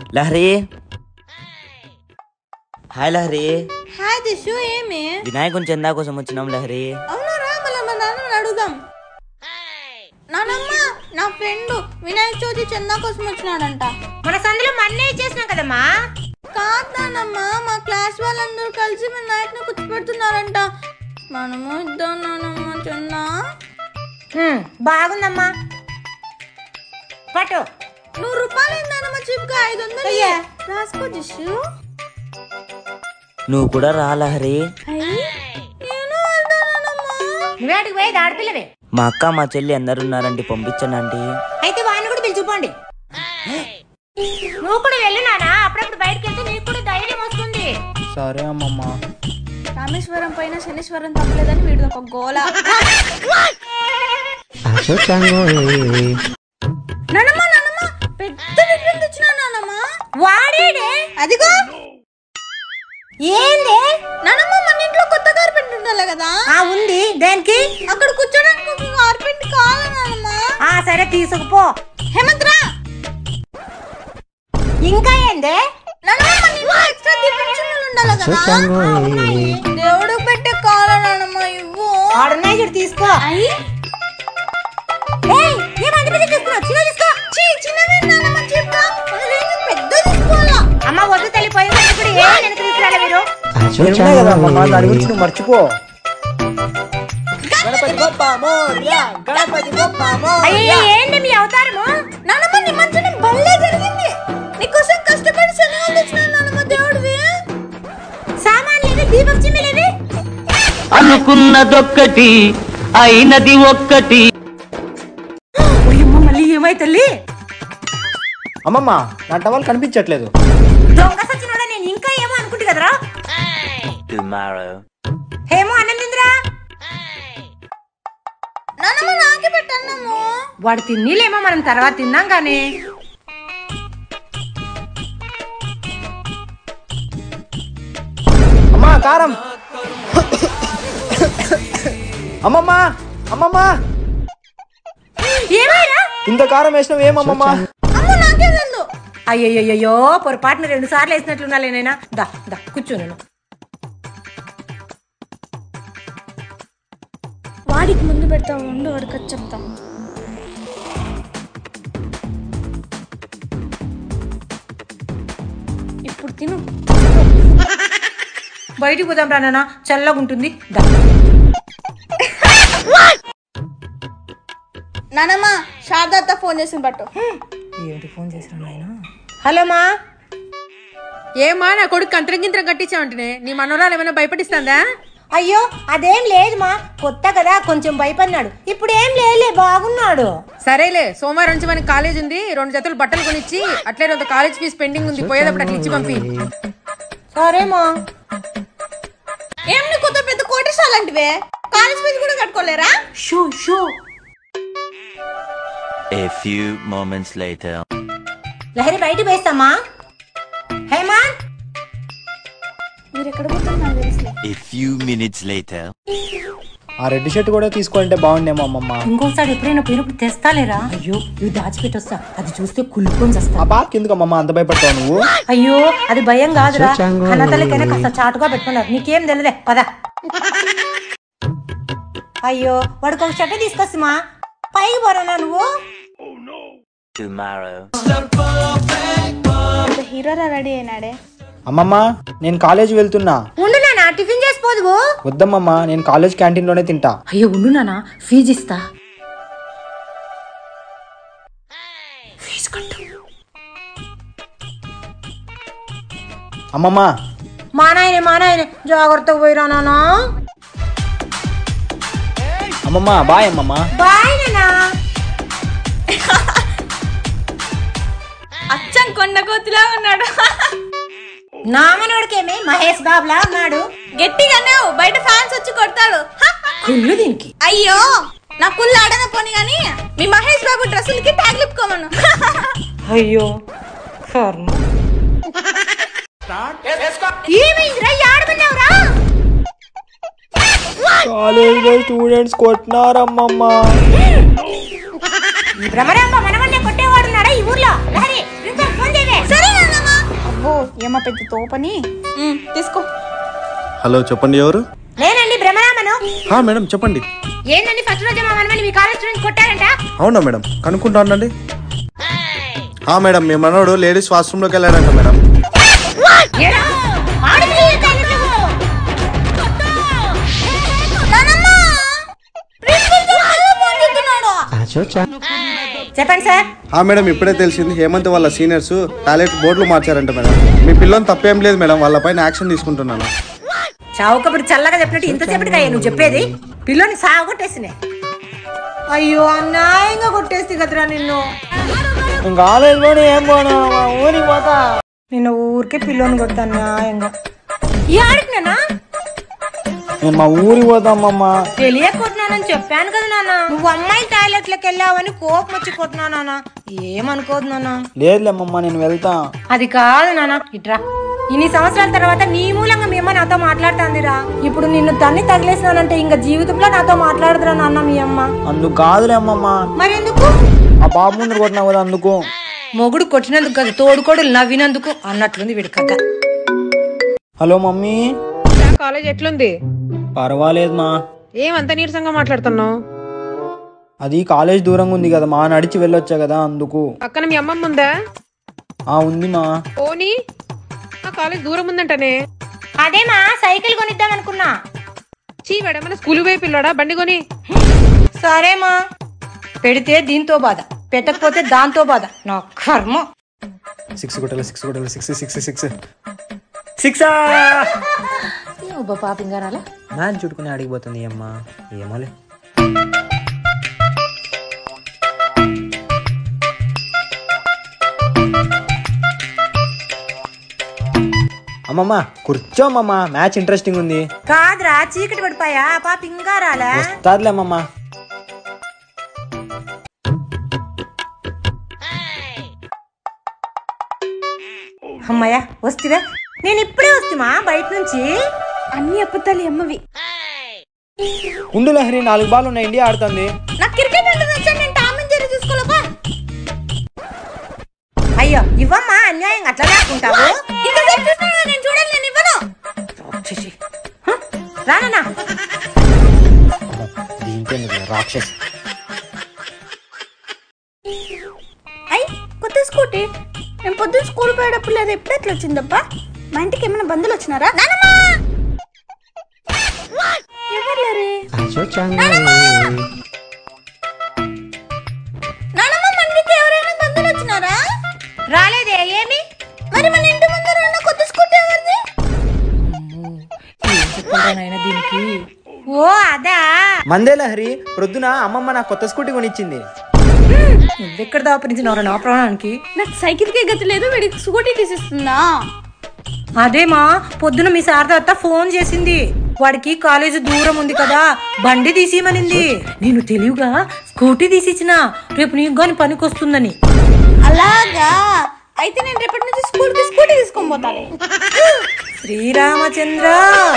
Lahari hi Lahari hi Dishu ఏమి వినాయకుని చందా కోసం వచ్చినాం లహరి అవునారా మళ్ళీ మా నాన్నని అడుగుదాం నానమ్మ నా ఫ్రెండ్ వినాయక చవితి చందా కోసం వచ్చినాడంట మన సందులో మన్నే ఇచ్చేసినాం కదమ్మా కాదు నానమ్మ మా క్లాస్ వాళ్ళందరూ కలిసి వినాయకుని కూర్చోబెడుతున్నారంట మనము ఇద్దాం నానమ్మ చందా హ్మ్, బాగుందమ్మా పట్టు నూరు రూపాయలు ఏంది నానమ్మ చీప్గా ఐదు వందలు అయ్యా. రాసుకో దిషు నువ్వు కూడా రా లహరి అయ్యి నేను వెళ్తానమ్మా నువ్వేటికి పోయేది ఆడపిల్లవే మా అక్క మా చెల్లి అందరు ఉన్నారండి పంపించండి అయితే వాడిని కూడా పిలిచిపోండి నువ్వు కూడా వెళ్ళు నానా అప్పుడప్పుడు బయటకు వెళ్తే నీకు కూడా ధైర్యం వస్తుంది సరే అమ్మమ్మ రామేశ్వరం పైన శనీశ్వరం తప్పలేదని వీడు ఒక గోల నానమ్మ నానమ్మ పెద్ద విగ్రహం తెచ్చినా నానమ్మ వాడేడే అదిగో ఏంది నానమ్మ మన ఇంట్లో కొత్త కార్పెంట్ ఉండాలి కదా ఆ ఉంది దేనికి అక్కడ కూర్చోడానికి ఒక కార్పెంట్ కావాలా నానమ్మ ఆ సరే తీసుకుపో హేమంత్ రా ఇంకా ఏందే నానమ్మ మన ఇంట్లో ఎక్స్ట్రా దీపం చిన్నులు ఉండాలి కదా దేవుడు పెట్టే కావాలా నానమ్మ ఇవ్వు ఆడున్నాయి చూడు తీసుకో అయ్యి ఏయ్, ఏం అంత పెద్ద తీసుకున్నావు చిన్న తీసుకో చీ చిన్నవే నానమ్మ చెప్పా పెద్ద తీసుకోవాలా అమ్మ వద్దు తల్లిపోయి ఇప్పుడు ఏం వెనక్కి తీసుకురాలే మీరు ఉన్నాయి కదా అమ్మమ్మ దాని గురించి నువ్వు మర్చిపో గణపతి బొప్ప మోరియా గణపతి బొప్ప అయ్యో ఏంటి మీ అవతారము నానమ్మ నిమజ్జనం భలే జరిగింది నీకోసం కష్టపడి శనగలు తెచ్చినాను నానమ్మ దేవుడివి సామాన్లు ఏవి దీపం చిమ్మిలేవి అనుకున్నదొక్కటి అయినది ఒక్కటి మళ్ళీ ఏమై తల్లి అమ్మమ్మ నా టవల్ కనిపించట్లేదు దొంగ సచ్చినోడా నేను ఇంకా ఏమో అనుకుంటు కదరా టుమారో ఏమో అన్నందిందిరా నానమ్మ నాకే పెట్టన్నాము వాడు తిన్నీలేమో మనం తర్వాత తిన్నాం గానీ అమ్మా కారం అమ్మమ్మ అమ్మమ్మ ఏమైనా ఇంత కారం వేసినావు ఏమమ్మమ్మ అమ్మ నాకే తెలుసు అయ్యయ్యో పొరపాటున రెండు సార్లు వేసినట్లున్నాలే నైనా దా దా కూర్చో నేను వాడికి ముందు పెడతాం ఉండు వాడికి వచ్చి చెప్తాం ఇప్పుడు తిను బయటికి పోదాం రా నాన్న చల్లగా ఉంటుంది దా నానమ్మ శారదత్త ఫోన్ చేసి పట్టు ఏంటి ఫోన్ చేసిన నాయన హలో మా ఏమా నా కొడుకు కంత్రంగింత్రం కట్టించావంటనే నీ మనోరాలు ఏమైనా భయపడిస్తుందా అయ్యో అదేం లేదు మా కొత్త కదా కొంచెం భయపడినాడు ఇప్పుడు ఏం లేదులే బాగున్నాడు సరేలే సోమవారం నుంచి మనకి కాలేజ్ ఉంది రెండు జతలు బట్టలు కొనిచ్చి అట్లే కొంత కాలేజ్ ఫీజు పెండింగ్ ఉంది పోయేటప్పుడు అట్లా ఇచ్చి పంపి సరేమా ఏం నీ కొత్త పెద్ద కోటేశాలంటివే కాలేజ్ ఫీజు కూడా కట్టుకోలేరా షూ షూ A few moments later. Lahari బయట వేస్తామా హేమా మీరు ఎక్కడ పోతారు నాకు తెలుసులే A few minutes later. ఆ రెడ్ షర్ట్ కూడా తీసుకుంటే బాగుండేమో అమ్మమ్మ ఇంకోసారి ఎప్పుడైనా పోయినప్పుడు తెస్తాలేరా అయ్యో ఇవి దాచిపెట్టొస్తా అది చూస్తే కుళ్ళుకొని ఆ వస్తా పార్క్ ఎందుకు అమ్మమ్మ అంత భయపడతావు నువ్వు అయ్యో అది భయం కాదురా కన్నతల్లికైనా కాస్త చాటుగా పెట్టుకున్నారు నీకేం తెలియదే పద అయ్యో వాడికి ఒక చెట్ట తీసుకొస్తామా పైకి పోరానా నువ్వు Tomorrow. పెద్ద హీరోలా రెడీ అయినాడే అమ్మమ్మ నేను కాలేజ్ వెళ్తున్నా ఉండు నాన్న టిఫిన్ చేసిపోదువు వద్దమ్మమ్మ నేను కాలేజ్ క్యాంటీన్ లోనే తింటా అయ్యో ఉండు నాన్న ఫీజు ఇస్తా ఫీజు కట్టు అమ్మమ్మ మా నాయనే మా నాయనే జాగ్రత్తగా పోయిరా నాన్న అమ్మమ్మ బాయ్ అమ్మమ్మ బాయ్ నాన్న అచ్చం కొండ కోతిలా ఉన్నాడు నా మనోడికేమే మహేష్ బాబులా ఉన్నాడు గట్టిగానే బయట ఫ్యాన్స్ వచ్చి కొడతాడు హ! కుళ్ళు దీనికి అయ్యో నా కుళ్ళు ఆడన పోని గాని మీ మహేష్ బాబు డ్రెస్సులకి ట్యాగ్ లిప్పుకోమను అయ్యో కర్మ ఏమైందిరా ఆడమన్నావురా కాలేజ్ లో స్టూడెంట్స్ కొట్టినారమ్మమ్మ ఈ భ్రమరాంబ మనవన్నే కొట్టేవాడున్నాడా ఈ ఊర్లో లహరి ప్రిన్సిపల్ ఫోన్ చేయవే సరే నాన్నమ్మ అబ్బో ఏమో పెద్ద తోపని ఉమ్, తీసుకో హలో చెప్పండి ఎవరు నేనండి భ్రమరామను హా మేడం చెప్పండి ఏందండి ఫస్ట్ రోజు మా మనమని మీ కాలేజ్ స్టూడెంట్ కొట్టారంట అవునా మేడం కనుక్కుంటా ఉండండి హా మేడం మీ మనోడు లేడీస్ వాష్రూమ్లోకి వెళ్ళాడంట మేడం ఏడా? ఆడపిల్లల toilet లో పో. నానమ్మ ప్రిన్సిపల్ సార్ మళ్ళీ ఫోన్ చేస్తున్నాడు చెప్పండి సార్ హా మేడం ఇప్పుడే తెలిసింది హేమంత్ వాళ్ళ సీనియర్స్ టాయిలెట్ బోర్డులు మార్చారంట మేడం మీ పిల్లని తప్పేం లేదు మేడం వాళ్ళపైన యాక్షన్ తీసుకుంటున్నాను చావుకబుడు చల్లగా చెప్పినట్టు ఇంతసేపటికి అయ్యా నువ్వు చెప్పేది పిల్లని సాగొట్టేసినే అయ్యో అన్యాయంగా కొట్టేసి కదరా నిన్ను నేను కాలేజ్ పోనీ ఏం పోను అమ్మా, ఊరికి పోతా నిన్ను ఊరికే పిల్లోని కొడతా అన్యాయంగా ఈ ఆడికినా నేను మా ఊరికి పోతా అమ్మమ్మ తెలియకొట్టినానని చెప్పాను కదా నాన్న నువ్వు అమ్మాయి టాయిలెట్లోకి వెళ్ళావని కోపం వచ్చి కొట్టినా నాన్న ఏమనుకోదు నాన్న లేదులే అమ్మమ్మ నేను వెళ్తా అది కాదు నాన్న ఇట్రా ఇన్ని సంవత్సరాల తర్వాత నీ మూలంగా మీ అమ్మ నాతో మాట్లాడుతుందిరా ఇప్పుడు నిన్ను తన్ని తగిలేసినానంటే ఇంకా జీవితంలో నాతో మాట్లాడదురా నాన్న మీ అమ్మ అందుకు కాదులే అమ్మమ్మ మరెందుకు ఆ బాబు ముందు కొట్టినా కదా అందుకు మొగుడు కొట్టినందుకు కాదు తోడుకోడు నవ్వినందుకు అన్నట్లుంది వీడి కథ హలో మమ్మీ కాలేజ్ ఎట్లుంది పర్వాలేదు మా ఏమంత నీరసంగా మాట్లాడుతున్నావు అది కాలేజ్ దూరంగా ఉంది కదా మా నడిచి వెళ్ళొచ్చా కదా అందుకు పక్కన మీ అమ్మమ్మ ఉందా ఆ ఉంది మా పోనీ ఆ కాలేజ్ దూరం ఉందంటనే అదేమా సైకిల్ కొనిద్దాం అనుకున్నా చీవాడ మన స్కూల్ పోయి పిల్లోడా బండి కొని సరేమా పెడితే దీంతో బాధ పెట్టకపోతే దాంతో బాధ నా కర్మ సిక్స్ కొట్టాలి సిక్స్ కొట్టాలి సిక్స్ సిక్స్ సిక్స్ సిక్స్ పాపింగారాలా మ్యాచ్ చుట్టుకుని అడిగిపోతుంది అమ్మ ఏమోలే అమ్మమ్మ కూర్చోమ్మమ్మ మ్యాచ్ ఇంట్రెస్టింగ్ ఉంది కాదురా చీకటి పడిపోయా పాపింగారాలా వస్తాదిలే అమ్మమ్మ అమ్మయ్యా వస్తువే నేను ఇప్పుడే వస్తుమా బయట నుంచి అన్ని అబద్ధాలు ఈ అమ్మవి ఉండు లహరి నాలుగు బాల్ ఉన్నాయి ఇండియా ఆడుతుంది నాకు క్రికెట్ అంటే నచ్చండి నేను టామ్ అండ్ జెర్రీ చూసుకోలేపా అయ్యో ఇవ్వమ్మా అన్యాయం అట్లా లేకుంటావు ఇంతసేపు చూసినా కదా, నేను చూడాలి నేను ఇవ్వను రాక్షసి. హ? రానన్నా దీంతో ఎందుకులే, రాక్షస్ అయ్ కొత్త స్కూటీ నేను పొద్దున్న స్కూల్ పోయేటప్పుడు లేదు ఎప్పుడు ఎట్లా వచ్చిందబ్బా మా ఇంటికి ఏమైనా బంధువులు వచ్చినారా నానమ్మా ఎవరు లేరే నానమ్మ మన ఇంటికి ఎవరైనా బంధువులు వచ్చినారా రాలేదే ఏమి మరి మన ఇంటి ముందర ఉన్న కొత్త స్కూటీ ఎవరిది దీనికి ఓ అదా మందే లహరి ప్రొద్దున అమ్మమ్మ నాకు కొత్త స్కూటీ కొనిచ్చింది నువ్వెక్కడ దాపరించినవరా నా ప్రాణానికి నాకు సైకిల్ కి గతి లేదు వీడికి స్కూటీ తీసిస్తుందా అదేమా పొద్దున మీ శారద ఫోన్ చేసింది వాడికి కాలేజీ దూరం ఉంది కదా బండి తీసిమనింది నేను తెలివిగా స్కూటీ తీసిచ్చిన రేపు నీకు గాని పనికొస్తుందని అలాగా అయితే నేను రేపటి నుంచి స్కూల్ కి స్కూటీ తీసుకొని పోతాను శ్రీరామచంద్ర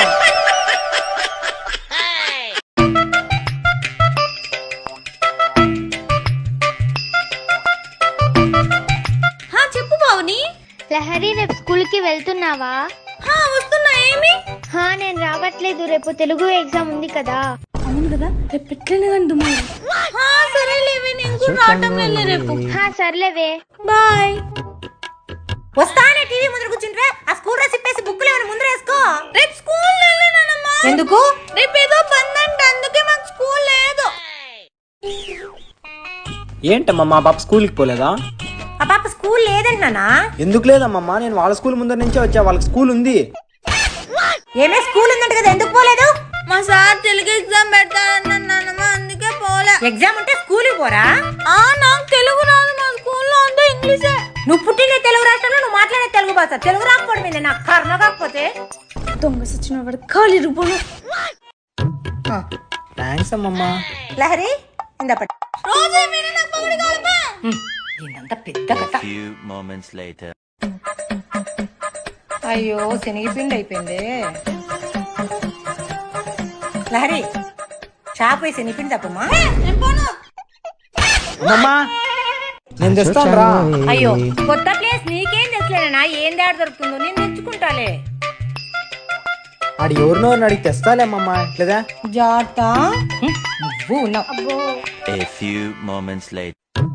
హా చెప్పు బావుని లహరి రేపు స్కూల్ కి వెళ్తున్నావా హా వస్తున్నా ఏమి హా నేను రావట్లేదు రేపు తెలుగు ఎగ్జామ్ ఉంది కదా అవును కదా రేపు ఎట్లనే కానీ దుమ్మాలి హా సరేలేవే నేను కూడా రావటం వెళ్ళే రేపు హా సర్లేవే బాయ్ వస్తానే టీవీ ముందర కూర్చుంటే ఆ స్కూల్ డ్రెస్ ఇప్పేసి బుక్కులు ఏమైనా ముందర వేసుకో రేపు స్కూల్ వెళ్ళానమ్మా ఎందుకు రేపు ఏదో బంద్ అంట అందుకే మాకు స్కూల్ లేదు ఏంటమ్మా మా పాప స్కూల్కి పోలేదా ఆ పాప స్కూల్ లేదంటున్నానా ఎందుకు లేదమ్మమ్మా నేను వాళ్ళ స్కూల్ ముందర నుంచే వచ్చా వాళ్ళకి స్కూల్ ఉంది ఏమే స్కూల్ ఉందంట కదా ఎందుకు పోలేదు మా సార్ తెలుగు ఎగ్జామ్ పెడతానన్నానమ్మా అందుకే పోలే ఎగ్జామ్ ఉంటే స్కూల్ పోరా ఆ నాకు తెలుగు రాదు మా స్కూల్లో అంతా ఇంగ్లీషే నువ్వు పుట్టిన తెలుగు రాష్ట్రంలో నువ్వు మాట్లాడే తెలుగు భాష తెలుగు రాకపోవడం ఏంది? నాకు కర్మ కాకపోతే దొంగ సచిన వాడు ఖాళీ రూపంలో థ్యాంక్స్ అమ్మమ్మా లహరి ఇందా పట్టు రోజు ఏమైనా నాకు పగడి కాలపా ఇదంతా పెద్ద కథ Few moments later. అయ్యో శనగపిండి అయిపోయింది లహరి షాప్ పోయి శనగపిండి తప్పమ్మా నేను పోను అమ్మమ్మా నేను తెస్తాను రా అయ్యో కొత్త ప్లేస్ నీకేం తెచ్చలేను నాయనా ఏం దాడి దొరుకుతుందో నేను తెచ్చుకుంటాలే ఆడు ఎవరినో అడిగి తెస్తాలే అమ్మమ్మ ఇట్లదా జాగ్రత్త హ్మ్, నువ్వు ఉన్నావు A few moments later.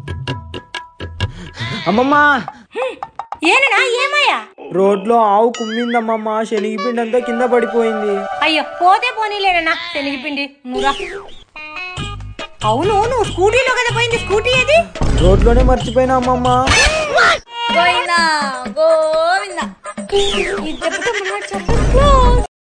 అమ్మమ్మ ఏనా ఏమయ్యా రోడ్లో ఆవు కుమ్మిందమ్మమ్మ శనిగిపిండి అంతా కింద పడిపోయింది అయ్యో పోతే పోనీలేనా శనగపిండి నువ్వురా అవును నువ్వు స్కూటీలో కదా పోయింది స్కూటీ ఏది రోడ్లోనే మర్చిపోయినా అమ్మమ్మ గోవిందా గోవిందా ఈ దెబ్బతో మన చప్ప క్లోజ్